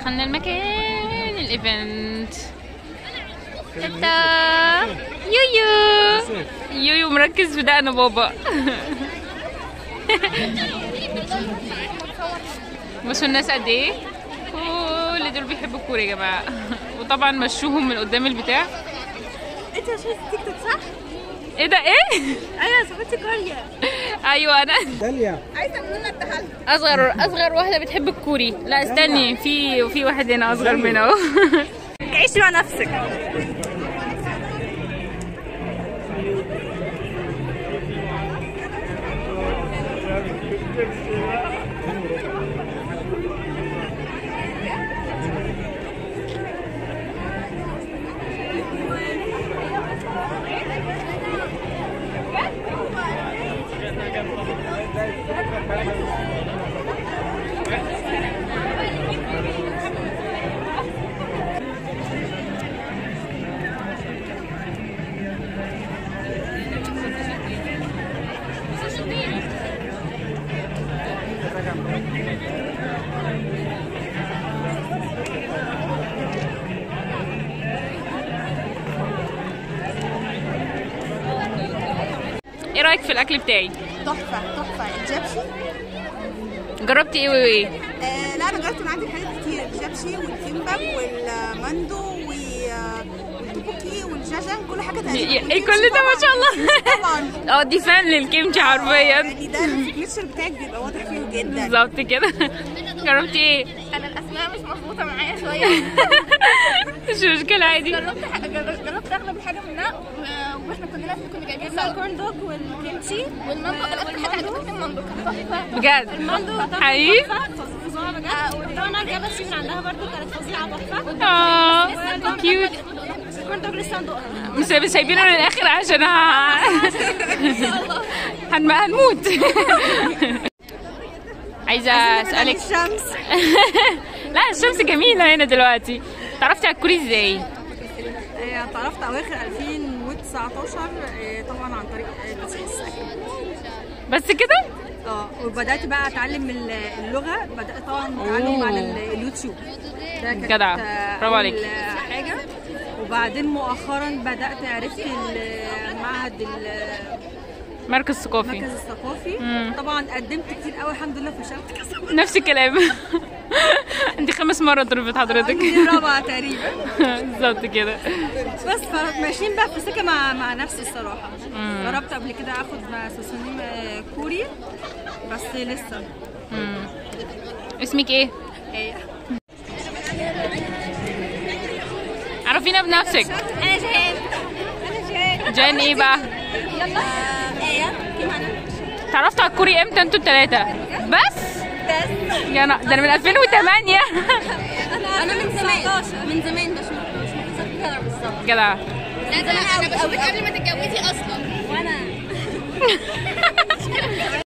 دخلنا المكان الايفنت تاتا يويو يويو مركز في دقن بابا بصوا الناس قد ايه كل دول بيحبوا الكورة يا جماعة وطبعا مشوهم من قدام البتاع انت صاحبتي تيك توك صح؟ ايه ده ايه ايوه صاحبتي كوريا ايوه انا داليا عايزه مننا التحلل اصغر اصغر واحده بتحب الكوري لا استني في في واحد هنا اصغر منها اهو عيش مع نفسك ايه رايك في الاكل بتاعي تحفه تحفه الجبشي جربتي ايه وايه آه لا انا جربت من عندك حاجات كتير الجبشي والكيمباب والماندو و- آه، والتوبوكي والجاجان كل حاجه تقريبا ايه والكيمشي كل ده ما طبعاً. شاء الله طبعا اه دي فان للكيمشي حرفيا يعني ده السيجنتشر بتاعك بيبقى واضح فيه جدا بالظبط كده جربتي ايه انا الاسماء مش مظبوطه معايا شويه مش مشكله عادي جربت ح- جر- جربت اغلب الحاجه منها و- واحنا كلنا كنا جايبين بقى الكورن دوج والكيمشي والماندو اكتر حاجه عجبتني الماندو كان تحفه بجد الماندو تحفه حقيقي فظيعه بجد والدونر جبشي من عندها برضو كانت فظيعه تحفه اه كيوت الكورن دوج لسه هندوقها مش مش سايبينه للاخر عشان ه- هن- هنموت عايزه اسالك الشمس لا الشمس جميله هنا دلوقتي تعرفتي على الكوري ازاي آه، اتعرفت اواخر 2019 آه، طبعا عن طريق بي سي اس بس كده اه وبدات بقى اتعلم ال- اللغه بدات طبعا اتعلم على ال- اليوتيوب ده كانت جدع. آه، برافو عليك. أول، آه، حاجه وبعدين مؤخرا بدات عرفت المعهد مركز ثقافي المركز الثقافي مم. طبعا قدمت كتير قوي الحمد لله فشلت كذا نفس الكلام انت خمس مرات رفضت حضرتك دي الرابعه تقريبا بالظبط كده بس فماشيين بقى في سكه مع مع نفسي الصراحه جربت قبل كده اخد مع سوسونيم آه، كوري بس لسه مم. اسمك ايه آه، عرفينا بنفسك انا جهاد انا جهاد جان ايه بقى يلا ايه كيف انا تعرفتوا على الكوري امتى انتوا التلاتة بس بس يا نا- ده انا من 2008 انا من زمان من زمان بس مش متذكره بالظبط جدع لا ده انا انا بشوفك قبل ما تتجوزي اصلا وانا